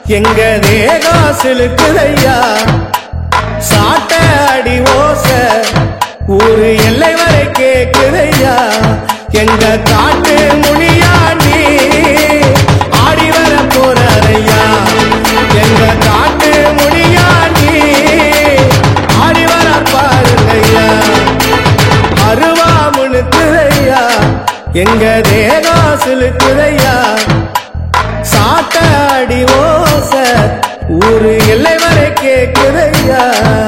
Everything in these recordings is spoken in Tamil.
எங்க தேகம் சிலுக்குதையா சாட்ட அடி ஓச ஊரு எல்லை வரை கேக்குதையா எங்க காட்டு முனியாண்டி ஆடி வர போறாரையா எங்க காட்டு முனியாண்டி ஆடி வர பாருங்கய்யா அருவா முழுக்குதையா எங்க தேகம் சிலுக்குதையா சாட்ட அடி ஓச ஊரு எல்லை வரை கேக்குதையா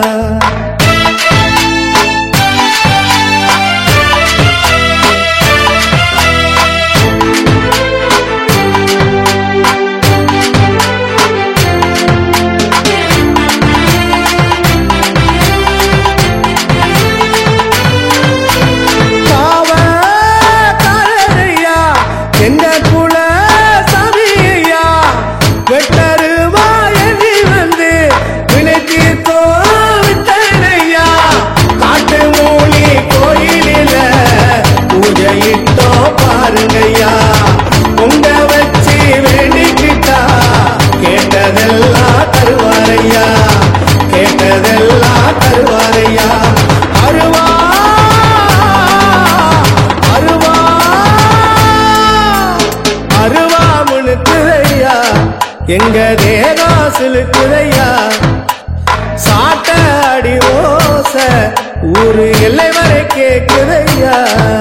காவக்காரரையா, எங்க குல சாமியையா, வெட்டருவா எண்ணி வந்து வினை தீர்த்தோ விட்டனையா. காட்டு மூலி கோயிலில பூஜையிட்டோ பாருங்கய்யா உங்க வச்சு வேண்டிக்கிட்டா கேட்டதெல்லாம் தருவாரையா கேட்டதெல்லாம் தருவாரையா அருவா அருவா அருவா முழுக்குதையா எங்க தேகம் சிலுக்குதையா சாட்ட அடி ஓச ஊரு எல்லை வரை கேக்குதையா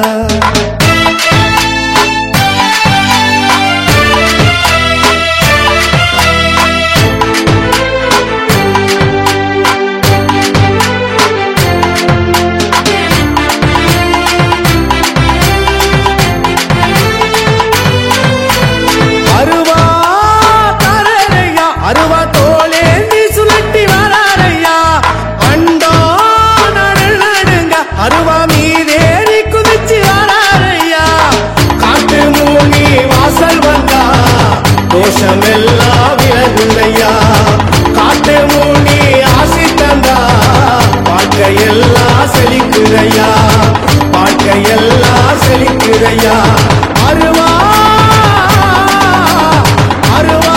அருவா தரரையா அருவா தோலேந்தி சுழட்டி வராரையா அண்டோ நடுல் நடுங்க அருவா மீதேறி குதிச்சு வராரையா காட்டு மூலி வாசல் வந்தா தோஷமெல்லாம் விலகுலையா காட்டு மூலி ஆசி தந்தா வாழ்க்கையெல்லாம் செழிக்குதையா வாழ்க்கையெல்லாம் செழிக்குதையா அருவா அருவா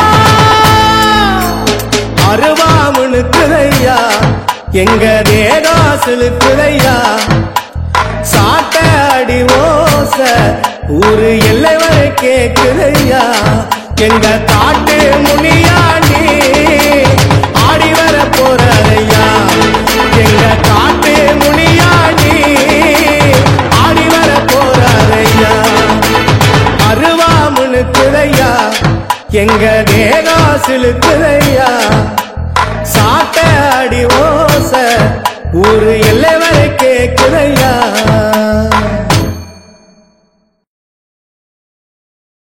அருவா முழுக்குதையா எங்க தேகா சிலுக்குதையா சாட்ட அடி ஓச ஊரு எல்லை வரை கேக்குதையா எங்க காட்டு முனியாண்டி ஆடி வர போறாரையா எங்க காட்டு முனியாண்டி ஆடி வர போறாரையா அருவா முழுக்குதையா எங்க தேகா சிலுக்குதையா சாட்ட அடி ஓச ஊரு எல்லை வரை கேக்குதையா